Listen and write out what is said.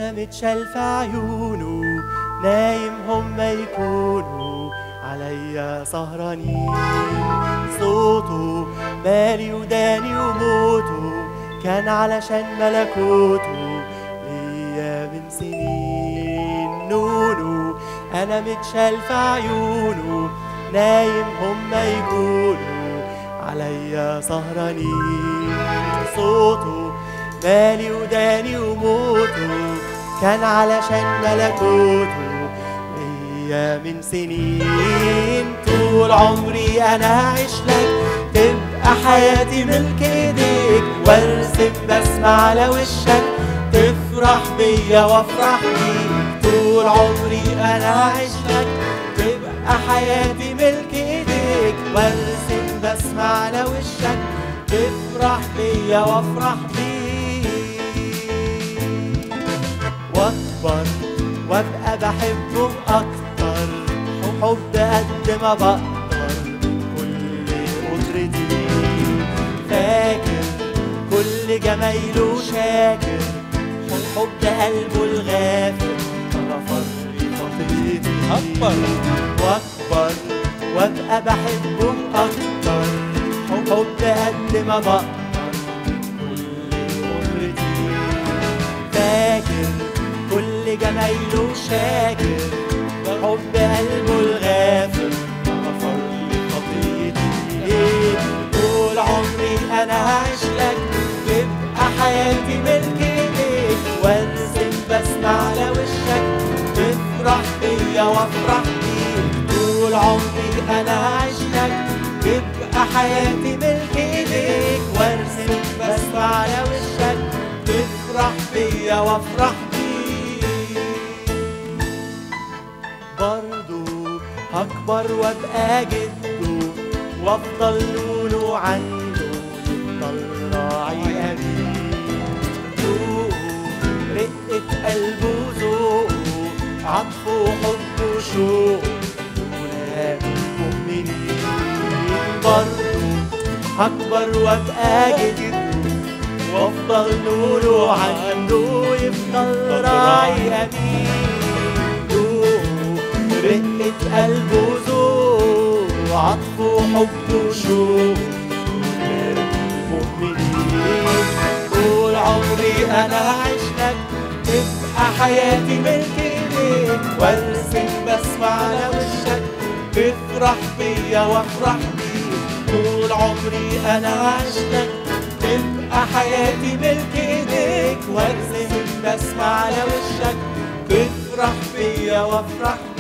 أنا متشال في عيونه نايم هما يكونوا عليا سهرانين صوته مالي وداني وموته كان علشان ملكوته ليا من سنين نونو أنا متشال في عيونه نايم هما يكونوا عليا سهرانين صوته مالي وداني وموته كان علشان ملكوته ليا من سنين طول عمري انا هعيش لك تبقى حياتي ملك ايديك وارسم بسمة على وشك تفرح بيا وافرح بيك طول عمري انا هعيش لك تبقى حياتي ملك ايديك وارسم بسمة على وشك تفرح بيا وافرح بيك واكبر وابقى بحبه اكتر حب قد ما بقدر كل قدرتي فاكر كل جمايله شاكر حب قلبه الغافر غفر لي خطيتي أكبر. واكبر وابقى بحبه اكتر حب قد ما بقدر كل قدرتي فاكر كل جمايله شاكر حب قلبه الغافر غفر لي خطيتي طول عمري انا هعيش لك تبقى حياتي ملك ايديك وارسم بسمة على وشك تفرح بيا وافرح بيك طول عمري انا هعيش لك تبقى حياتي ملك ايديك وارسم بسمة على وشك تفرح بيا وافرح بيك برضو هكبر وابقى جده وافضل لونه عنده يفضل راعي امين ذوقه رقة قلبه ذوقه عطفه وحبه وشوقه ولاد مؤمنين برضو هكبر وابقى جده وافضل نوره عنده يفضل راعي امين ذوقه رقة قلبه ذوق عطفه وحبه وشوق مؤمنين طول عمري انا هعيش لك تبقى حياتي ملك ايديك وارسم بسمة على وشك تفرح بيا وافرح بيك طول عمري انا هعيش لك تبقى حياتي ملك ايديك وارسم بسمة على وشك تفرح بيا وافرح